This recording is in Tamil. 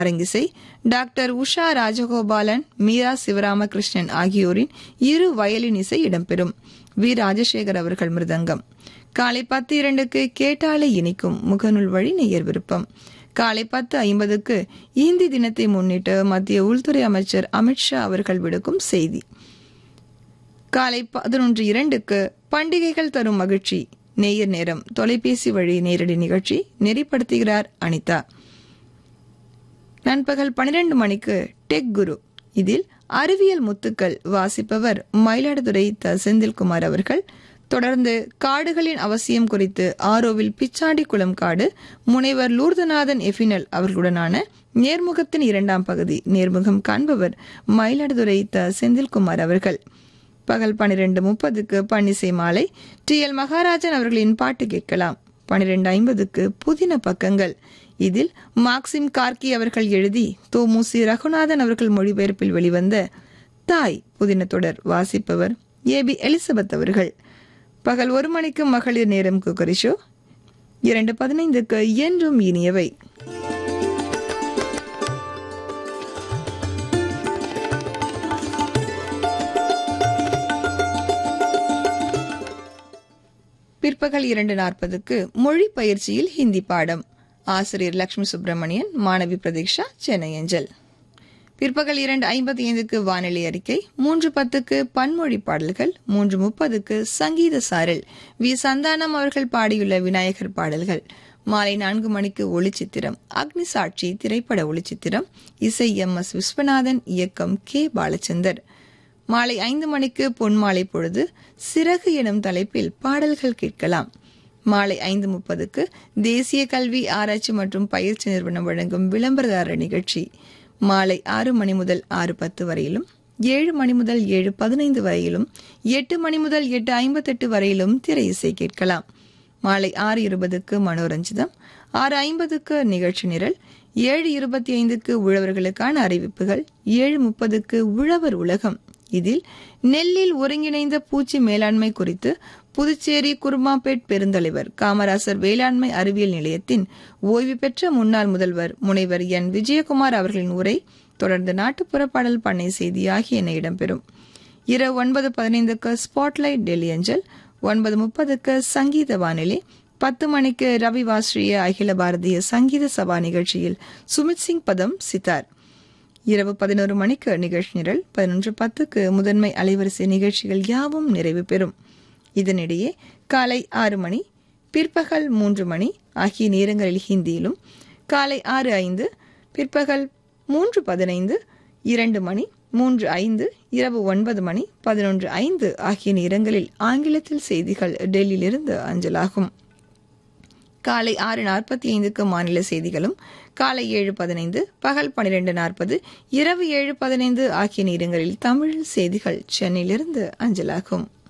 அரங்கிசை டாக்டர் உஷா ராஜகோபாலன் மீரா சிவராமகிருஷ்ணன் ஆகியோரின் இரு வயலின் இசை இடம்பெறும் வி ராஜசேகர் அவர்கள் மிருதங்கம் காலை பத்து இரண்டுக்கு கேட்டாலே இனிக்கும் முகநூல் வழி நேயர் விருப்பம் காலை பத்து ஐம்பதுக்கு இந்தி தினத்தை முன்னிட்டு மத்திய உள்துறை அமைச்சர் அமித்ஷா அவர்கள் விடுக்கும் செய்தி காலை பதினொன்று இரண்டுக்கு பண்டிகைகள் தரும் மகிழ்ச்சி நேயர் நேரம் தொலைபேசி வழி நேரடி நிகழ்ச்சி நெறிப்படுத்துகிறார் அனிதா நண்பகல் பனிரெண்டு மணிக்கு டெக் குரு இதில் அறிவியல் முத்துக்கள் வாசிப்பவர் மயிலாடுதுறை த செந்தில்குமார் அவர்கள் தொடர்ந்து காடுகளின் அவசியம் குறித்து ஆரோவில் பிச்சாண்டி குளம் காடு முனைவர் லூர்தநாதன் எஃபினல் அவர்களுடனான நேர்முகத்தின் இரண்டாம் பகுதி நேர்முகம் காண்பவர் மயிலாடுதுறை த செந்தில்குமார் அவர்கள் பகல் பனிரெண்டு முப்பதுக்கு பன்னிசை மாலை டி எல் மகாராஜன் அவர்களின் பாட்டு கேட்கலாம் பனிரெண்டு ஐம்பதுக்கு புதின பக்கங்கள் இதில் மார்க்சிம் கார்கி அவர்கள் எழுதி தோமுசி ரகுநாதன் அவர்கள் மொழிபெயர்ப்பில் வெளிவந்த தாய் புதின தொடர் வாசிப்பவர் ஏ பி எலிசபெத் அவர்கள் பகல் ஒரு மணிக்கு மகளிர் நேரம் குக்கரி ஷோ இரண்டு பதினைந்துக்கு என்றும் இனியவை பிற்பகல் இரண்டு நாற்பதுக்கு மொழி பயிற்சியில் ஹிந்தி பாடம் ஆசிரியர் லட்சுமி சுப்பிரமணியன் மாணவி பிரதீக்ஷா சென்னை அஞ்சல் பிற்பகல் இரண்டு ஐம்பத்தி ஐந்துக்கு வானிலை அறிக்கை மூன்று பத்துக்கு பன்மொழி பாடல்கள் மூன்று முப்பதுக்கு சங்கீத சாரல் வி சந்தானம் அவர்கள் பாடியுள்ள விநாயகர் பாடல்கள் மாலை நான்கு மணிக்கு ஒளிச்சித்திரம் அக்னி சாட்சி திரைப்பட ஒளிச்சித்திரம் இசை எம் எஸ் விஸ்வநாதன் இயக்கம் கே பாலச்சந்தர் மாலை ஐந்து மணிக்கு பொன்மாலை பொழுது சிறகு எனும் தலைப்பில் பாடல்கள் கேட்கலாம் மாலை ஐந்து முப்பதுக்கு தேசிய கல்வி ஆராய்ச்சி மற்றும் பயிற்சி நிறுவனம் வழங்கும் விளம்பரதார நிகழ்ச்சி மாலை ஆறு மணி முதல் ஆறு பத்து வரையிலும் ஏழு மணி முதல் ஏழு பதினைந்து வரையிலும் எட்டு மணி முதல் எட்டு ஐம்பத்தெட்டு வரையிலும் திரை இசை கேட்கலாம் மாலை ஆறு இருபதுக்கு மனோரஞ்சிதம் ஆறு ஐம்பதுக்கு நிகழ்ச்சி நிரல் ஏழு இருபத்தி ஐந்துக்கு உழவர்களுக்கான அறிவிப்புகள் ஏழு முப்பதுக்கு உழவர் உலகம் இதில் நெல்லில் ஒருங்கிணைந்த பூச்சி மேலாண்மை குறித்து புதுச்சேரி குருமாப்பேட் பெருந்தலைவர் காமராசர் வேளாண்மை அறிவியல் நிலையத்தின் ஓய்வு பெற்ற முன்னாள் முதல்வர் முனைவர் என் விஜயகுமார் அவர்களின் உரை தொடர்ந்து நாட்டுப்புற பாடல் பண்ணை செய்தி ஆகியன இடம்பெறும் இரவு ஒன்பது பதினைந்துக்கு ஸ்பாட்லைட் டெல்லி அஞ்சல் ஒன்பது முப்பதுக்கு சங்கீத வானிலை பத்து மணிக்கு ரவி வாஸ்ரீய அகில பாரதிய சங்கீத சபா நிகழ்ச்சியில் சுமித் சிங் பதம் சித்தார் இரவு பதினோரு மணிக்கு நிகழ்ச்சி நிரல் பதினொன்று பத்துக்கு முதன்மை அலைவரிசை நிகழ்ச்சிகள் யாவும் நிறைவு பெறும் இதனிடையே காலை ஆறு மணி பிற்பகல் மூன்று மணி ஆகிய நேரங்களில் ஹிந்தியிலும் காலை ஆறு ஐந்து பிற்பகல் மூன்று பதினைந்து இரண்டு மணி மூன்று ஐந்து இரவு ஒன்பது மணி பதினொன்று ஐந்து ஆகிய நேரங்களில் ஆங்கிலத்தில் செய்திகள் டெல்லியிலிருந்து அஞ்சலாகும் காலை ஆறு நாற்பத்தி ஐந்துக்கு மாநில செய்திகளும் காலை ஏழு பதினைந்து பகல் பனிரெண்டு நாற்பது இரவு ஏழு பதினைந்து ஆகிய நேரங்களில் தமிழ் செய்திகள் சென்னையிலிருந்து அஞ்சலாகும்